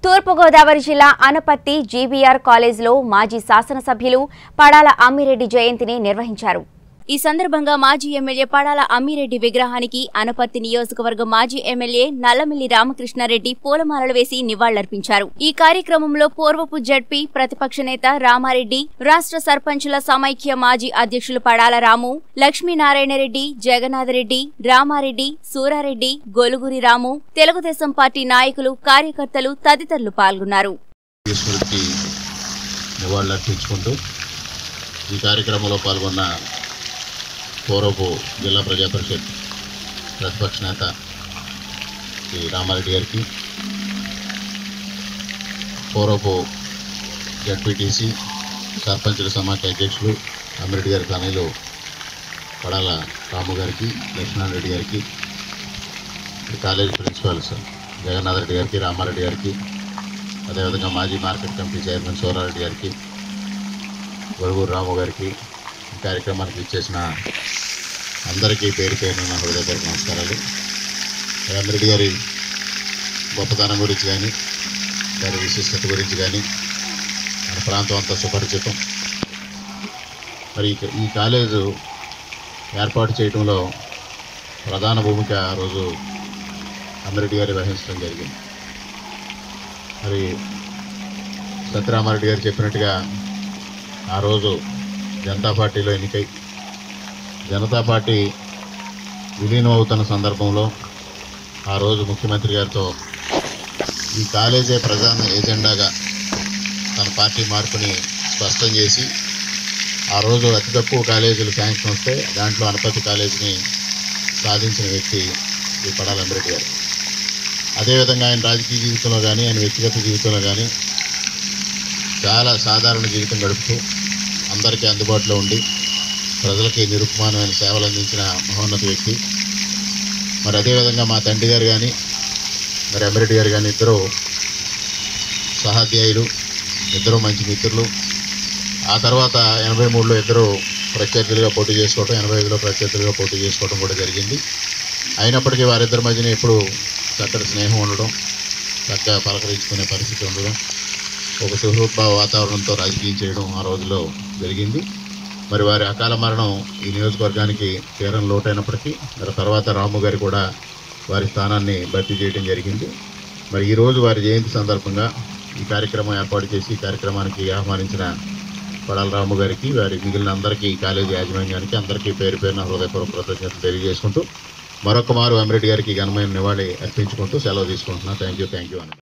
తూర్పుగోదావరి జిల్లా అనపత్తి జీబీఆర్ కాలేజ్లో మాజీ శాసనసభ్యులు పడాల అమ్మిరెడ్డి జయంతిని నిర్వహించారు ఈ సందర్భంగా మాజీ ఎమ్మెల్యే పడాల అమ్మిరెడ్డి విగ్రహానికి అనపత్తి నియోజకవర్గ మాజీ ఎమ్మెల్యే నల్లమిల్లి రామకృష్ణారెడ్డి పూలమాలలు వేసి నివాళులర్పించారు ఈ కార్యక్రమంలో పూర్వపు జడ్పీ ప్రతిపక్ష నేత రామారెడ్డి రాష్ట్ర సర్పంచుల సమైక్య మాజీ అధ్యక్షులు పడాల రాము లక్ష్మీనారాయణరెడ్డి జగన్నాథరెడ్డి రామారెడ్డి సూరారెడ్డి గొలుగురి రాము తెలుగుదేశం పార్టీ నాయకులు కార్యకర్తలు తదితరులు పాల్గొన్నారు ఈశ్వరుడికి నివాళులర్పించుకుంటూ ఈ కార్యక్రమంలో పాల్గొన్న పూర్వపు జిల్లా ప్రజా పరిషత్ ప్రతిపక్ష నేత శ్రీ రామారెడ్డి గారికి పూర్వపు జడ్పీటీసీ సర్పంచుల సమాఖ్య అధ్యక్షులు అమ్మిరెడ్డి గారి తనయులు పడాల రాము గారికి లక్ష్మణ్ రెడ్డి గారికి ఈ కాలేజ్ ప్రిన్సిపాల్స్ జగన్నాథ్ రెడ్డి గారికి రామారెడ్డి గారికి అదేవిధంగా మాజీ మార్కెట్ కమిటీ చైర్మన్ సోరారెడ్డి గారికి గొడుగూరు రాము గారికి ఈ కార్యక్రమానికి ఇచ్చేసిన అందరికీ పేరు పేరున నా హృదయపూర్వక నమస్కారాలు రామిరెడ్డి గారి గొప్పతనం గురించి కానీ వారి విశిష్టత గురించి కానీ మన ప్రాంతం అంతా సుపరిచితం మరి ఈ- ఈ కాలేజు ఏర్పాటు చేయడంలో ప్రధాన భూమిక ఆ రోజు అమ్మిరెడ్డి గారు వహించడం జరిగింది మరి సత్యరామారెడ్డి గారు చెప్పినట్టుగా ఆ రోజు జనతా పార్టీలో ఎన్నికై జనతా పార్టీ విలీనం అవుతున్న సందర్భంలో ఆ రోజు ముఖ్యమంత్రి గారితో ఈ కాలేజే ప్రధాన ఎజెండాగా తన పార్టీ మార్పుని స్పష్టం చేసి ఆ రోజు అతి తక్కువ కాలేజీలు శాంక్షన్ వస్తే దాంట్లో అనపతి కాలేజీని సాధించిన వ్యక్తి ఈ పడాల అంబరెడ్డి గారు అదేవిధంగా ఆయన రాజకీయ జీవితంలో కానీ ఆయన వ్యక్తిగత జీవితంలో కానీ చాలా సాధారణ జీవితం గడుపుతూ అందరికీ అందుబాటులో ఉండి ప్రజలకి నిరుపమానమైన సేవలు అందించిన మహోన్నత వ్యక్తి మరి అదేవిధంగా మా తండ్రి గారు కానీ మరి అమిరెడ్డి గారు కానీ ఇద్దరు సహాధ్యాయులు ఇద్దరు మంచి మిత్రులు ఆ తర్వాత ఎనభై మూడులో ఇద్దరు ప్రత్యర్థులుగా పోటీ చేసుకోవడం ఎనభై ఐదులో ప్రత్యర్థులుగా పోటీ చేసుకోవడం కూడా జరిగింది అయినప్పటికీ వారిద్దరి మధ్యన ఎప్పుడు చక్కటి స్నేహం ఉండడం చక్కగా పలకరించుకునే పరిస్థితి ఉండడం ఒక సుహృద్భావ వాతావరణంతో రాజకీయం చేయడం ఆ రోజుల్లో జరిగింది మరి వారి అకాల మరణం ఈ నియోజకవర్గానికి తీరం లోటైనప్పటికీ మరి తర్వాత రాము గారు కూడా వారి స్థానాన్ని భర్తీ చేయడం జరిగింది మరి ఈరోజు వారి జయంతి సందర్భంగా ఈ కార్యక్రమం ఏర్పాటు చేసి ఈ కార్యక్రమానికి ఆహ్వానించిన పడాల రాము గారికి వారి మిగిలిన అందరికీ ఈ కాలేజీ యాజమాన్యానికి అందరికీ పేరు పేరున హృదయపూర్వక కృతజ్ఞతలు తెలియజేసుకుంటూ మరొక మారు అమిరెడ్డి గారికి ఘనమైన నివాళి అర్పించుకుంటూ సెలవు తీసుకుంటున్నా థ్యాంక్ యూ థ్యాంక్ యూ అని